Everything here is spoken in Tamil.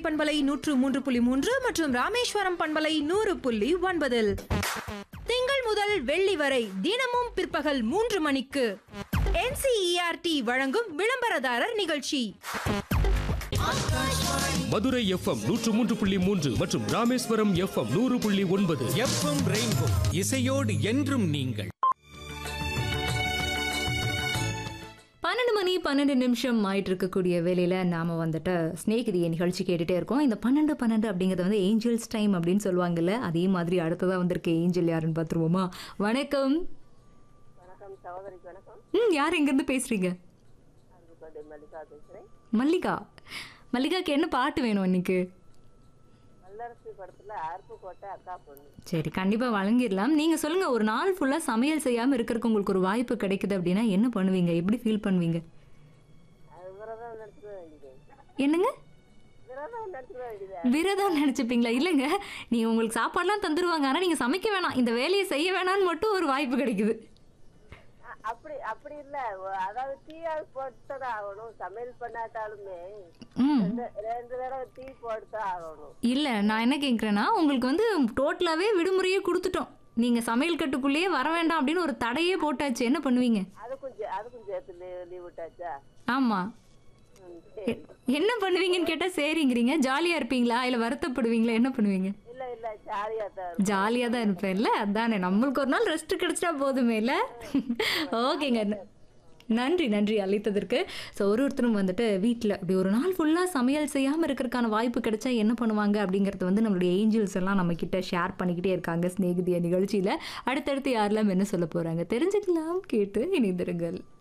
பண்பலை நூற்று மூன்று புள்ளி மூன்று மற்றும் ராமேஸ்வரம் பண்பலை நூறு புள்ளி ஒன்பதில் திங்கள் முதல் வெள்ளி வரை தினமும் பிற்பகல் மூன்று மணிக்கு NCERT வழங்கும் விளம்பரதாரர் நிகழ்ச்சி மதுரை எஃப்எம் நூற்று மூன்று புள்ளி மூன்று மற்றும் ராமேஸ்வரம் எஃப்எம் நூறு புள்ளி ஒன்பது எஃப்எம் ரெயின்போ இசையோடு என்றும் நீங்கள் பன்னெண்டு மணி பன்னெண்டு நிமிஷம் ஆயிட்டு இருக்கக்கூடிய வேலையில் நாம் வந்துட்டு ஸ்நேகிதிய நிகழ்ச்சி கேட்டுகிட்டே இருக்கோம் இந்த பன்னெண்டு பன்னெண்டு அப்படிங்கிறது வந்து ஏஞ்சல்ஸ் டைம் அப்படின்னு சொல்லுவாங்கல்ல அதே மாதிரி அடுத்ததாக வந்திருக்க ஏஞ்சல் யாருன்னு பார்த்துருவோமா வணக்கம் வணக்கம் சகோதரிக்கு வணக்கம் ம் யார் எங்கேருந்து பேசுகிறீங்க அருப்புக்கோட்டை மல்லிகா பேசுகிறேன் மல்லிகா மல்லிகாக்கு என்ன பாட்டு வேணும் இன்னைக்கு வல்லரசு படத்தில் அருப்புக்கோட்டை அக்கா பொண்ணு சரி கண்டிப்பாக வழங்கிடலாம் நீங்கள் சொல்லுங்கள் ஒரு நாள் ஃபுல்லாக சமையல் செய்யாமல் இருக்கிறதுக்கு உங்களுக்கு ஒரு வாய்ப்பு கிடைக்குது அப்படின்னா என்ன பண்ணுவீங்க எப்படி ஃபீல் பண்ணுவீங்க அது விரதம் நடத்துக்க வேண்டியது என்னங்க விரதம் நடத்துக்க வேண்டியது விரதம் நினச்சிப்பீங்களா இல்லைங்க நீ உங்களுக்கு சாப்பாடுலாம் தந்துருவாங்க ஆனால் நீங்கள் சமைக்க வேணாம் இந்த வேலையை செய்ய வேணாம்னு மட்டும் ஒரு வாய்ப்பு கிடைக்குது அ- அப்படி அப்படி இல்லை அதாவது டீயாவது போட்டு தான் ஆகணும் சமையல் பண்ணாட்டாலுமே ம் ரெண்டு ரெண்டு தடவை டீ போட்டு தான் ஆகணும் இல்லை நான் என்ன கேட்குறேன்னா உங்களுக்கு வந்து டோட்டலாகவே விடுமுறையே கொடுத்துட்டோம் நீங்கள் சமையல் கட்டுக்குள்ளேயே வர வேண்டாம் அப்படின்னு ஒரு தடையே போட்டாச்சு என்ன பண்ணுவீங்க அதுக்கும் சே- அதுக்கும் சேர்த்து லீவ் லீவ் விட்டாச்சா ஆமாம் ம், சரி என்ன பண்ணுவீங்கன்னு கேட்டால் சரிங்கிறீங்க ஜாலியாக இருப்பீங்களா இல்லை வருத்தப்படுவீங்களா என்ன பண்ணுவீங்க இல்லை இல்லை ஜாலியாக தான் இருக்கும். ஜாலியாக தான் இருப்பேன்ல அதானே நம்மளுக்கு ஒரு நாள் ரெஸ்ட் கிடைச்சிட்டா போதுமே இல்லை ஓகேங்க நன்றி நன்றி அழைத்ததற்கு ஸோ ஒரு ஒருத்தரும் வந்துட்டு வீட்டில் அப்படி ஒரு நாள் ஃபுல்லாக சமையல் செய்யாமல் இருக்கிறதுக்கான வாய்ப்பு கிடைச்சா என்ன பண்ணுவாங்க அப்படிங்கிறது வந்து நம்மளுடைய ஏஞ்சல்ஸ் எல்லாம் நம்ம கிட்ட ஷேர் பண்ணிக்கிட்டே இருக்காங்க ஸ்நேகிதிய நிகழ்ச்சியில் அடுத்தடுத்து யாரெல்லாம் என்ன சொல்ல போகிறாங்க தெரிஞ்சுக்கலாம் கேட்டு இணைந்திருங்கள்